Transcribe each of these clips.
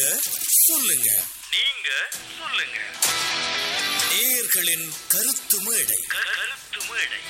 சொல்லுங்க நீங்க சொல்லுங்க நேயர்களின் கருத்து மேடை க- கருத்து மேடை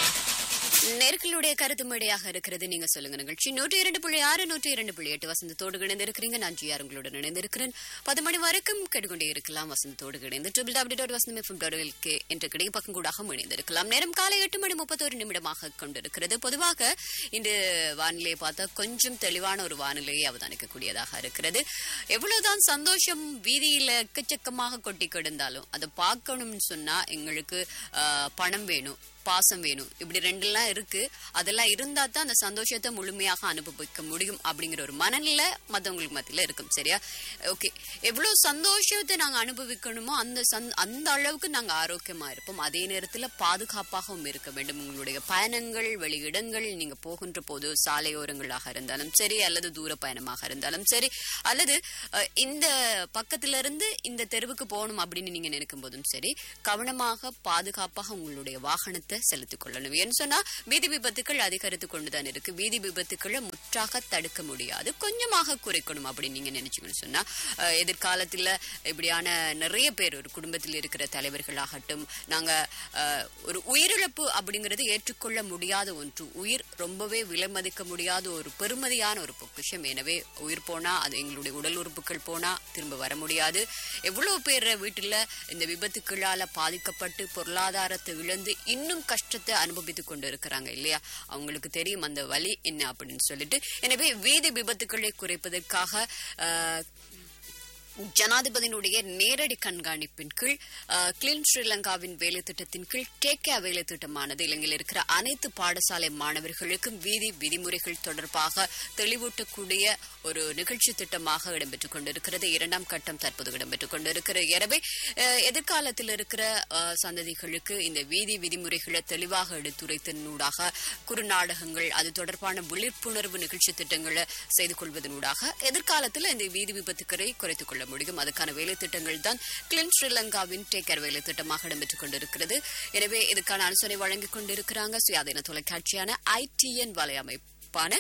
நேர்களுடைய கருத்து மேடையாக இருக்கிறது நீங்க சொல்லுங்க நிகழ்ச்சி நூற்றி இரண்டு புள்ளி ஆறு நூற்றி இரண்டு புள்ளி எட்டு வசந்தத்தோடு இணைந்திருக்கிறீங்க நான் ஜிஆர் உங்களுடன் இணைந்திருக்கிறேன் பத்து மணி வரைக்கும் கேட்டுக்கொண்டே இருக்கலாம் வசந்தத்தோடு இணைந்து triple W dot Vasantham FM dot LK என்ற கிடை பக்கம் கூடாக இணைந்திருக்கலாம் நேரம் காலை எட்டு மணி முப்பத்தோரு நிமிடமாக கொண்டிருக்கிறது பொதுவாக இன்று வானிலையை பார்த்தா கொஞ்சம் தெளிவான ஒரு வானிலையை அவதானிக்கக்கூடியதாக இருக்கிறது எவ்வளவுதான் சந்தோஷம் வீதியில எக்கச்சக்கமாக கொட்டி கிடந்தாலும் அதை பார்க்கணும்னு சொன்னா எங்களுக்கு ஆஹ், பணம் வேணும் பாசம் வேணும் இப்படி ரெண்டெல்லாம் இருக்கு அதெல்லாம் இருந்தா தான் அந்த சந்தோஷத்தை முழுமையாக அனுபவிக்க முடியும் அப்படிங்கிற ஒரு மனநிலை மத்தவங்களுக்கு மத்தியில இருக்கும் சரியா ஓகே எவ்வளவு சந்தோஷத்தை நாங்க அனுபவிக்கணுமோ அந்த சந் அந்த அளவுக்கு நாங்க ஆரோக்கியமா இருப்போம் அதே நேரத்துல பாதுகாப்பாகவும் இருக்க வேண்டும் உங்களுடைய பயணங்கள் வெளியிடங்கள் நீங்க போகின்ற போது சாலையோரங்களாக இருந்தாலும் சரி அல்லது தூர பயணமாக இருந்தாலும் சரி அல்லது அஹ், இந்த பக்கத்துல இருந்து இந்த தெருவுக்கு போகணும் அப்படின்னு நீங்க நினைக்கும் போதும் சரி கவனமாக பாதுகாப்பாக உங்களுடைய வாகனத்தை செலுத்திக் கொள்ளணும் ஏன்னு சொன்னா வீதி விபத்துக்கள் அதிகரித்து கொண்டுதான் இருக்கு வீதி விபத்துக்களை முற்றாக தடுக்க முடியாது கொஞ்சமாக குறைக்கணும் அப்படின்னு நீங்க நினைச்சீங்கன்னு சொன்னா அஹ், எதிர்காலத்துல இப்படியான நிறைய பேர் ஒரு குடும்பத்தில் இருக்கிற தலைவர்களாகட்டும் நாங்க அஹ், ஒரு உயிரிழப்பு அப்படிங்கிறது ஏற்றுக்கொள்ள முடியாத ஒன்று உயிர் ரொம்பவே விலை மதிக்க முடியாத ஒரு பெருமதியான ஒரு பொக்கிஷம் எனவே உயிர் போனா அது எங்களுடைய உடல் உறுப்புகள் போனா திரும்ப வர முடியாது எவ்வளவு பேர் வீட்டுல இந்த விபத்துக்களால பாதிக்கப்பட்டு பொருளாதாரத்தை இழந்து இன்னும் கஷ்டத்தை அனுபவித்துக் கொண்டு இருக்கிறாங்க இல்லையா அவங்களுக்கு தெரியும் அந்த வலி என்ன அப்படின்னு சொல்லிட்டு எனவே வீதி விபத்துக்களை குறைப்பதற்காக ஆஹ், ஜனாதிபதியினுடைய நேரடி கண்காணிப்பின் கீழ் அஹ், கிளீன் ஸ்ரீலங்காவின் வேலை திட்டத்தின் கீழ் டேக் கேர் வேலை திட்டமானது இலங்கையில் இருக்கிற அனைத்து பாடசாலை மாணவர்களுக்கும் வீதி விதிமுறைகள் தொடர்பாக தெளிவூட்டக்கூடிய ஒரு நிகழ்ச்சி திட்டமாக இடம்பெற்றுக் கொண்டிருக்கிறது இரண்டாம் கட்டம் தற்போது இடம்பெற்றுக் கொண்டிருக்கிறது எனவே அஹ், எதிர்காலத்தில் இருக்கிற அஹ், சந்ததிகளுக்கு இந்த வீதி விதிமுறைகளை தெளிவாக எடுத்துரைத்தனூடாக குறுநாடகங்கள் அது தொடர்பான விழிப்புணர்வு நிகழ்ச்சி திட்டங்களை செய்து கொள்வதனூடாக எதிர்காலத்தில் இந்த வீதி விபத்துக்களை குறைத்துக் கொள்ள முடியும் அதுக்கான வேலை திட்டங்கள் தான் கிளின் ஸ்ரீலங்காவின் டேக்கர் வேலை திட்டமாக இடம்பெற்றுக் கொண்டிருக்கிறது எனவே இதுக்கான அனுசரணை வழங்கிக் கொண்டிருக்கிறாங்க சுயாதீன தொலைக்காட்சியான ஐடிஎன் வலையமைப்பு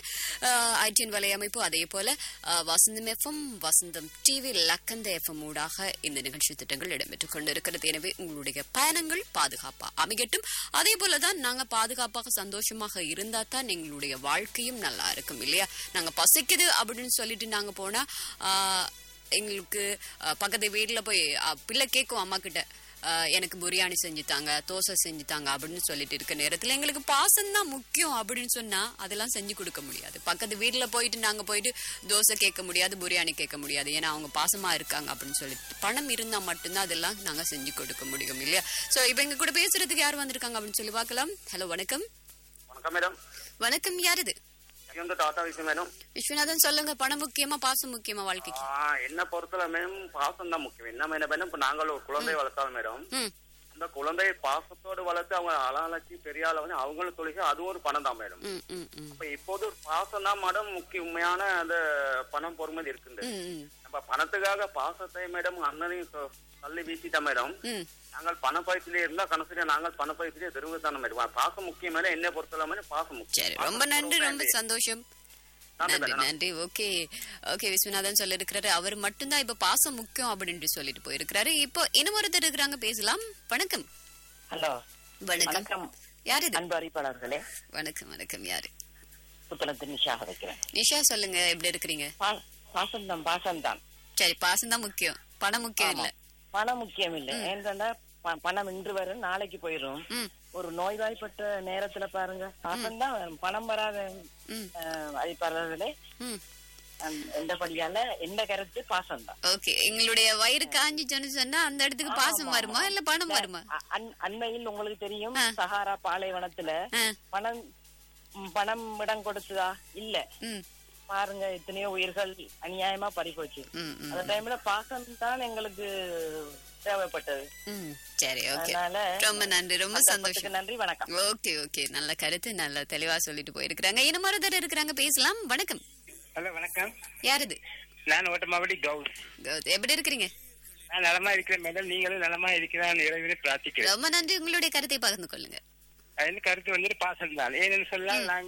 ஐடிஎன் வலையமைப்பு அதே போல அஹ், Vasantham FM Vasantham TV Lakhanda FM ஊடாக இந்த நிகழ்ச்சி திட்டங்கள் இடம்பெற்றுக் கொண்டிருக்கிறது எனவே உங்களுடைய பயணங்கள் பாதுகாப்பா அமைகட்டும் அதே போலதான் நாங்க பாதுகாப்பாக சந்தோஷமாக இருந்தா தான் எங்களுடைய வாழ்க்கையும் நல்லா இருக்கும் இல்லையா நாங்க பசிக்குது அப்படின்னு சொல்லிட்டு நாங்க போனா ஆஹ், எங்களுக்கு அஹ், பக்கத்து வீட்டுல போய் அஹ், பிள்ளை கேட்கும் அம்மா கிட்ட அஹ், எனக்கு பிரியாணி செஞ்சு தாங்க தோசை செஞ்சு தாங்க அப்படின்னு சொல்லிட்டு இருக்க நேரத்துல எங்களுக்கு பாசம் தான் முக்கியம் அப்படின்னு சொன்னா அதெல்லாம் செஞ்சு கொடுக்க முடியாது பக்கத்து வீட்டுல போயிட்டு நாங்க போயிட்டு தோசை கேட்க முடியாது பிரியாணி கேட்க முடியாது ஏன்னா அவங்க பாசமா இருக்காங்க அப்படின்னு சொல்லிட்டு பணம் இருந்தா மட்டும்தான் அதெல்லாம் நாங்க செஞ்சு கொடுக்க முடியும் இல்லையா சோ இப்ப எங்க கூட பேசுறதுக்கு யார் வந்திருக்காங்க அப்படின்னு சொல்லி பார்க்கலாம் ஹலோ வணக்கம் வணக்கம் மேடம் வணக்கம் யார் இது இது வந்து டாடா விஷயம் மேடம் விஸ்வநாதன் சொல்லுங்க பணம் முக்கியமா பாசம் முக்கியமா வாழ்க்கைக்கு ஆ, என்ன பொறுத்தல மேடம் பாசம் தான் முக்கியம் என்ன மேடம் மேடம் இப்ப நாங்கள் ஒரு குழந்தை வளர்த்தாலும் மேடம் ம் அந்த குழந்தையை பாசத்தோடு வளர்த்து அவங்க அலாலச்சி பெரிய ஆள வந்து அவங்களும் தொழில் அதுவும் ஒரு பணம் தான் மேடம் ம் ம் ம் இப்ப இப்போது ஒரு பாசம் தான் மேடம் முக்கிய உண்மையான அந்த பணம் பொறுமதி இருக்குது ம் ம் நம்ம பணத்துக்காக பாசத்தை மேடம் அண்ணனையும் சொ- தள்ளி வீசிட்டா மேடம் ம் நாங்கள் பண பயத்திலே இருந்தா கணசிலே நாங்கள் பண பயத்திலே திரும்பத்தான மேடம் பாசம் முக்கியம் மேடம் என்ன பொறுத்தல மேடம் பாசம் முக்கியம் சரி ரொம்ப நன்றி ரொம்ப சந்தோஷம் நன்றி நன்றி மேடம். நன்றி ஓகே ஓகே விஸ்வநாதன் சொல்ல இருக்கிறாரு அவர் மட்டும்தான் இப்ப பாசம் முக்கியம் அப்படின்னு சொல்லிட்டு போயிருக்கிறாரு இப்போ இன்னொருத்தர் இருக்கிறாங்க பேசலாம் வணக்கம் ஹலோ வணக்கம் வணக்கம் யார் இது அன்பு அறிவிப்பாளர்களே வணக்கம் வணக்கம் யாரு புத்தளத்து நிஷாக வைக்கிறேன் நிஷா சொல்லுங்க எப்படி இருக்கிறீங்க பா- பாசம்தான் பாசம்தான் சரி பாசம் தான் முக்கியம் பணம் முக்கியம் இல்ல பணம் முக்கியம் இல்லை ஏன்னா ப- பணம் இன்று வரும் நாளைக்கு போயிடும் ம் ஒரு நோய்வாய்ப்பட்ட நேரத்துல பாருங்க பாசம்தான் வரும். பணம் வராத ம் அஹ், அறிவிப்பாளர்களே ம் அந்த- எந்தபடியால எந்த கருத்து பாசம்தான் ஓகே எங்களுடைய வயிறு காஞ்சிச்சோன்னு சொன்னா அந்த இடத்துக்கு பாசம் வருமா இல்ல பணம் வருமா அ- அண்- அண்மையில் உங்களுக்கு தெரியும் ஆ. சஹாரா பாலைவனத்துல ஆ, பணம் ம், பணம் இடம் கொடுத்ததா இல்ல ம் பாருங்க எத்தனையோ உயிர்கள் அநியாயமா பறி போச்சு ம் ம் அந்த டைம்ல பாசம் தான் எங்களுக்கு தேவைப்பட்டது ம் சரி ஓகே அதனால ரொம்ப நன்றி ரொம்ப சந்தோஷம் சந்தோஷத்துக்கு நன்றி வணக்கம் ஓகே ஓகே நல்ல கருத்து நல்ல தெளிவா சொல்லிட்டு போயிருக்கிறாங்க இன்னும் மருதர் இருக்கிறாங்க பேசலாம் வணக்கம் ஹலோ வணக்கம் யார் இது நான் ஓட்டமாவடி கவுஸ் கௌத், எப்படி இருக்கிறீங்க நான் நலமா இருக்கிறேன் மேடம் நீங்களும் நலமா இருக்கிறான் இறைவனை பிரார்த்திக்கிறேன் ரொம்ப நன்றி உங்களுடைய கருத்தை பகிர்ந்து கொள்ளுங்க அது கருத்து வந்துட்டு பாசம் தான் ஏன்னு சொன்னால் நாங்கள்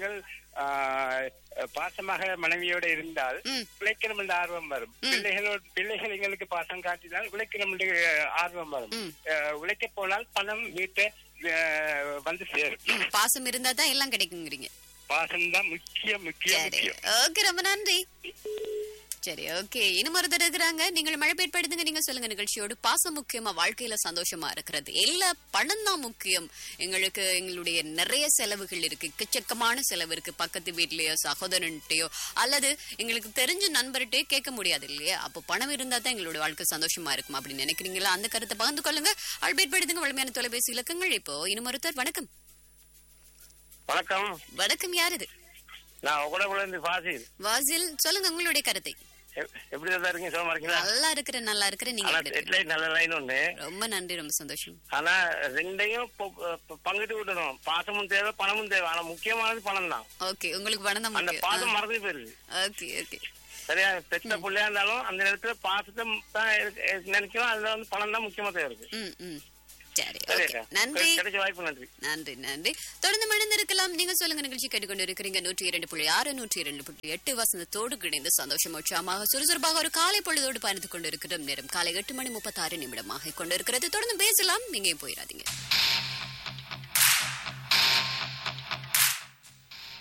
ஆஹ், பாசமாக மனைவியோட இருந்தால் ம். உழைக்கணும் என்ற ஆர்வம் வரும் பிள்ளைகளோட பிள்ளைகள் எங்களுக்கு பாசம் காட்டினால் உழைக்கணும் என்ற ஆர்வம் வரும் ம். ஆஹ், உழைக்க போனால் பணம் வீட்டை ஆஹ், வந்து சேரும் ம், பாசம் இருந்தா தான் எல்லாம் கிடைக்குங்கிறீங்க பாசம் தான் முக்கியம் முக்கியம் சரி முக்கியம் ஓகே ரொம்ப நன்றி சரி ஓகே இன்னும் ஒருத்தர் இருக்கிறாங்க நீங்கள் மழை பெய்ப்படுதுங்க நீங்க சொல்லுங்க நிகழ்ச்சியோடு பாசம் முக்கியமா வாழ்க்கையில சந்தோஷமா இருக்கிறது எல்லா பணம் தான் முக்கியம் எங்களுக்கு எங்களுடைய நிறைய செலவுகள் இருக்கு எக்கச்சக்கமான செலவு இருக்கு பக்கத்து வீட்லயோ சகோதரன்கிட்டயோ அல்லது எங்களுக்கு தெரிஞ்ச நண்பர்கிட்டயோ கேட்க முடியாது இல்லையா அப்போ பணம் இருந்தா தான் எங்களோட வாழ்க்கை சந்தோஷமா இருக்கும் அப்படின்னு நினைக்கிறீங்களா அந்த கருத்தை பகிர்ந்து கொள்ளுங்க அல்பேட் படுத்துங்க வலிமையான தொலைபேசி இலக்கங்கள் இப்போ இன்னும் ஒருத்தர் வணக்கம் வணக்கம் வணக்கம் யார் இது நான் உடம்புல இருந்து பாசில் வாசில் சொல்லுங்க உங்களுடைய கருத்தை எப்படி தான் இருக்கீங்க சோமா இருக்கீங்களா நல்லா இருக்கிற நல்லா இருக்கிற நீங்க ஆனா எப்படி இருக்கீங்க? ஹெட்லைட் நல்ல லைன் ஒண்ணு ரொம்ப நன்றி ரொம்ப சந்தோஷம் ஆனா ரெண்டையும் பொ- பொ- பங்கிட்டு விடணும் பாசமும் தேவை பணமும் தேவை ஆனா முக்கியமானது பணம் தான் ஓகே உங்களுக்கு பணம் தான் அந்த முக்கியம் பாசம் மறந்து போயிருது ஓகே ஓகே சரியா பெத்த பிள்ளையா இருந்தாலும் அந்த நேரத்துல பாசத்தை தான் இருக்கு- நினைக்கிறோம் அதுல வந்து பணம் தான் முக்கியமா தேவை இருக்கு ம் ம் சரி சரி ஓகே நன்றி கிடைச்ச வாய்ப்பு நன்றி நன்றி நன்றி தொடர்ந்து மணிந்திருக்கலாம் நீங்க சொல்லுங்க நிகழ்ச்சி கேட்டுக்கொண்டு இருக்கிறீங்க நூற்றி இரண்டு புள்ளி ஆறு நூற்றி இரண்டு புள்ளி எட்டு வசந்தத்தோடு கிடைந்து சந்தோஷம் உற்சாகமாக சுறுசுறுப்பாக ஒரு காலை பொழுதோடு பயணித்துக் கொண்டு இருக்கிறோம் நேரம் காலை எட்டு மணி முப்பத்தாறு நிமிடமாக கொண்டிருக்கிறது தொடர்ந்து பேசலாம் நீங்க போயிடாதீங்க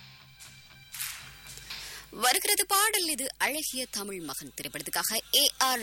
வருகிறது பாடல் இது அழகிய தமிழ் மகன் திரைப்படத்துக்காக ஏ ஆர்